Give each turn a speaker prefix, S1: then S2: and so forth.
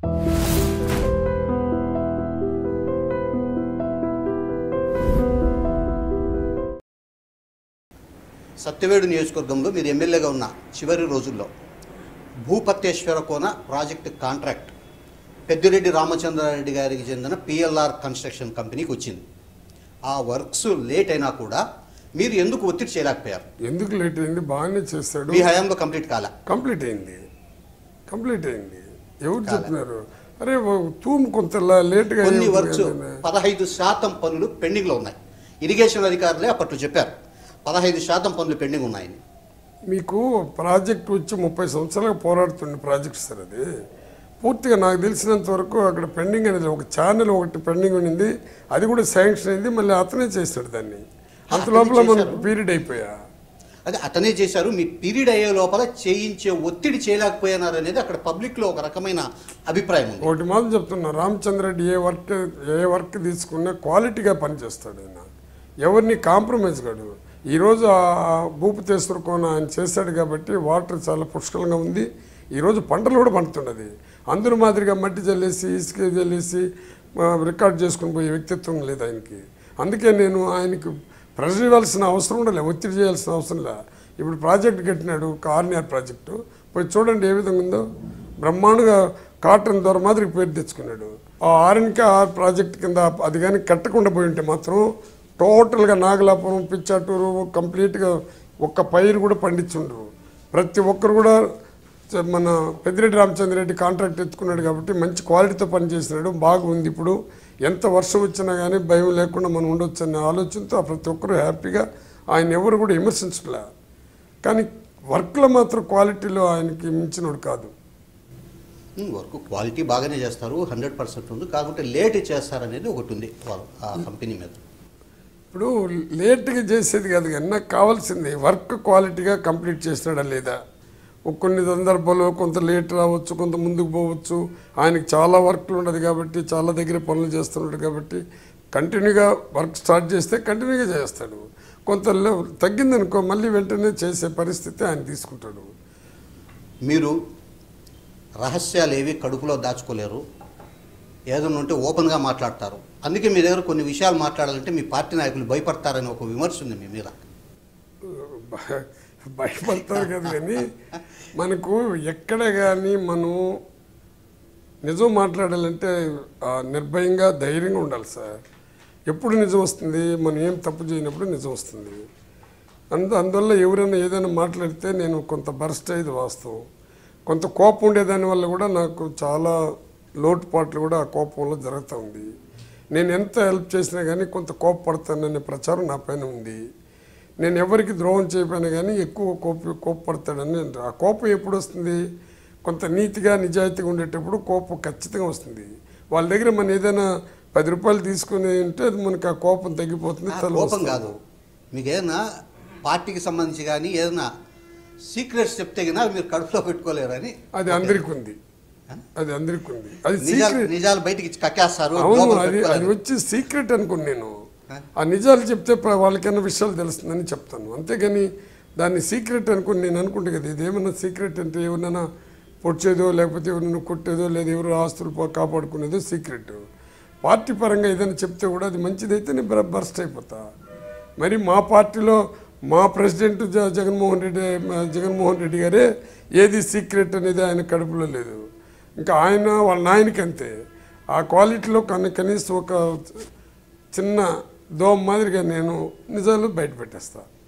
S1: సత్యవేడు నియోజకవర్గంలో మీరు ఎమ్మెల్యేగా ఉన్న చివరి రోజుల్లో భూపతేశ్వర కోన ప్రాజెక్టు కాంట్రాక్ట్ పెద్దిరెడ్డి రామచంద్రారెడ్డి గారికి చెందిన పిఎల్ఆర్ కన్స్ట్రక్షన్ కంపెనీకి వచ్చింది ఆ వర్క్స్ లేట్ అయినా కూడా మీరు ఎందుకు ఒత్తిడి చేయలేకపోయారు
S2: ఎందుకు లేట్ అయింది బాగానే చేస్తాడు
S1: మీ హయాంలో కంప్లీట్ కాలే
S2: కంప్లీట్ అయింది కంప్లీట్ అయింది ఎవరు
S1: కాలే.
S2: చెప్తున్నారు అరే ఓ తూము కొంత లేట్గా
S1: కొన్ని
S2: అయ్యింది
S1: వర్క్స్
S2: కదనే.
S1: పదహైదు శాతం పనులు పెండింగ్లో ఉన్నాయి ఇరిగేషన్ అధికారులే అప్పట్లో చెప్పారు పదహైదు శాతం పనులు పెండింగ్ ఉన్నాయని
S2: మీకు ప్రాజెక్ట్ వచ్చి ముప్పై సంవత్సరాలుగా పోరాడుతున్న ప్రాజెక్ట్ సార్ అది పూర్తిగా నాకు తెలిసినంత వరకు అక్కడ పెండింగ్ అనేది ఒక ఛానల్ ఒకటి పెండింగ్ ఉండింది అది కూడా శాంక్షన్ అయింది మళ్ళీ అతనే చేస్తాడు దాన్ని అంత
S1: అతనే
S2: లోపల మనకు
S1: చేశారు.
S2: పీరియడ్ అయిపోయా
S1: అదే అతనే చేశారు మీ పీరియడ్ అయ్యే లోపల చేయించే ఒత్తిడి చేయలేకపోయినారు అనేది అక్కడ పబ్లిక్లో ఒక రకమైన అభిప్రాయం ఉంది
S2: ఒకటి మాత్రం చెప్తున్నా రామచంద్రరెడ్డి ఏ వర్క్ ఏ వర్క్ తీసుకున్నా క్వాలిటీగా పనిచేస్తాడు ఆయన ఎవరిని కాంప్రమైజ్ కాడు ఈరోజు ఆ భూపతేశ్వర కోన ఆయన చేశాడు కాబట్టి వాటర్ చాలా పుష్కలంగా ఉంది ఈరోజు పంటలు కూడా పండుతున్నది అందరూ మాదిరిగా మట్టి జల్లేసి ఇసుక జల్లేసి ఆ, రికార్డ్ చేసుకుని పోయే వ్యక్తిత్వం లేదు ఆయనకి అందుకే నేను ఆయనకి ప్రెషర్ ఇవ్వాల్సిన అవసరం కూడా లేదు ఒత్తిడి చేయాల్సిన అవసరం లే ఇప్పుడు ప్రాజెక్ట్ కట్టినాడు ఒక ఆర్నిఆర్ ప్రాజెక్టు పోయి చూడండి ఏ విధంగా ఉందో బ్రహ్మాండంగా కాటన్ ద్వారా మాదిరి పేరు తెచ్చుకున్నాడు ఆ ఆర్ఎన్కే ఆర్ ప్రాజెక్ట్ కింద అది కానీ కట్టకుండా పోయి ఉంటే మాత్రం టోటల్గా నాగలాపురం పిచ్చాటూరు కంప్లీట్గా ఒక్క పైరు కూడా పండించుండ్రు ప్రతి ఒక్కరు కూడా చ- మన పెద్దిరెడ్డి రామచంద్రరెడ్డి కాంట్రాక్ట్ ఎత్తుకున్నాడు కాబట్టి మంచి క్వాలిటీతో పనిచేసినాడు బాగుంది ఇప్పుడు ఎంత వర్షం వచ్చినా కానీ భయం లేకుండా మనం ఉండొచ్చు అనే ఆలోచనతో ప్రతి ఒక్కరూ హ్యాపీగా ఆయన ఎవరు కూడా విమర్శించలే కానీ వర్క్లో మాత్రం క్వాలిటీలో ఆయనకి మించినోడు కాదు
S1: ఉమ్, వర్క్ క్వాలిటీ బాగానే చేస్తారు హండ్రెడ్ పర్సెంట్ ఉంది కాకుంటే లేట్ చేస్తారనేది ఒకటి ఉంది వాళ్ళు ఆ కంపెనీ మీద
S2: ఇప్పుడు లేట్గా చేసేది కాదు కానీ నాకు కావాల్సింది వర్క్ క్వాలిటీగా కంప్లీట్ చేసినాడా లేదా ఒక కొన్ని సందర్భాల్లో కొంత లేట్ రావచ్చు కొంత ముందుకు పోవచ్చు ఆయనకి చాలా వర్క్లు ఉండదు కాబట్టి చాలా దగ్గర పనులు చేస్తున్నాడు కాబట్టి కంటిన్యూగా వర్క్ స్టార్ట్ చేస్తే కంటిన్యూగా చేస్తాడు కొంత లే- తగ్గిందనుకో మళ్ళీ వెంటనే చేసే పరిస్థితి ఆయన తీసుకుంటాడు
S1: మీరు రహస్యాలు ఏవి కడుపులో దాచుకోలేరు ఏదైనా ఉంటే ఓపెన్గా మాట్లాడతారు అందుకే మీ దగ్గర కొన్ని విషయాలు మాట్లాడాలంటే మీ పార్టీ నాయకులు భయపడతారని ఒక విమర్శ ఉంది మీ మీద
S2: భయ- భయపడతారు కదా కానీ మనకు ఎక్కడ కానీ మనం నిజం మాట్లాడాలంటే ఆ, నిర్భయంగా ధైర్యంగా ఉండాలి సార్ ఎప్పుడు నిజం వస్తుంది మనం ఏం తప్పు చేయనప్పుడు నిజం వస్తుంది అందు అందువల్ల ఎవరైనా ఏదైనా మాట్లాడితే నేను కొంత బరస్ట్ అయ్యేది వాస్తవం కొంత కోపం ఉండేదాని వల్ల కూడా నాకు చాలా లోటుపాట్లు కూడా ఆ కోపంలో జరుగుతూ ఉంది నేను ఎంత హెల్ప్ చేసినా కానీ కొంత కోపపడతాననే ప్రచారం నా పైన ఉంది నేను ఎవరికి ద్రోహం చేయకపోయినా కానీ ఎక్కువ కోప కోపపడతాడని నేను- ఆ కోపం ఎప్పుడు వస్తుంది కొంత నీతిగా నిజాయితీగా ఉండేటప్పుడు కోపం ఖచ్చితంగా వస్తుంది వాళ్ళ దగ్గర మనం ఏదైనా పది రూపాయలు తీసుకుని ఉంటే అది మనకు ఆ కోపం తగ్గిపోతుంది
S1: ఆ
S2: తల
S1: కోపం
S2: వస్తుంది.
S1: కాదు మీకు ఏదైనా పార్టీకి సంబంధించి కానీ ఏదైనా సీక్రెట్స్ చెప్తే కన్నా మీరు కడుపులో పెట్టుకోలేరని
S2: అది అందరికి ఉంది అది అందరికి ఉంది అది
S1: నిజాలు
S2: సీక్రెట్
S1: నిజాలు బయటికి కక్కేస్తారు
S2: అవును
S1: లోపల
S2: అది అది
S1: పెట్టుకోలేరు.
S2: వచ్చి సీక్రెట్ అనుకుని నేను ఆ నిజాలు చెప్తే ప్ర- వాళ్ళకైనా విషయాలు తెలుస్తుందని చెప్తాను అంతేగాని దాన్ని సీక్రెట్ అనుకుని నేను అనుకుంటే కదా ఇదేమన్నా సీక్రెట్ అంటే ఎవరినైనా పొడిచేదో లేకపోతే ఎవరినైనా కొట్టేదో లేదా ఎవరు ఆస్తులు పో- కాపాడుకునేదో సీక్రెట్ పార్టీ పరంగా ఏదైనా చెప్తే కూడా అది మంచిదైతే నేను బర- బర్స్ట్ అయిపోతా మరి మా పార్టీలో మా ప్రెసిడెంట్ జ- జగన్మోహన్ రెడ్డి మ- జగన్మోహన్ రెడ్డి గారే ఏది సీక్రెట్ అనేది ఆయన కడుపులో లేదు ఇంకా ఆయన వాళ్ళ నాయనకి అంతే ఆ క్వాలిటీలో కనీ కనీసం ఒక చిన్న దోమ మాదిరిగా నేను నిజాలు బయట పెట్టేస్తాను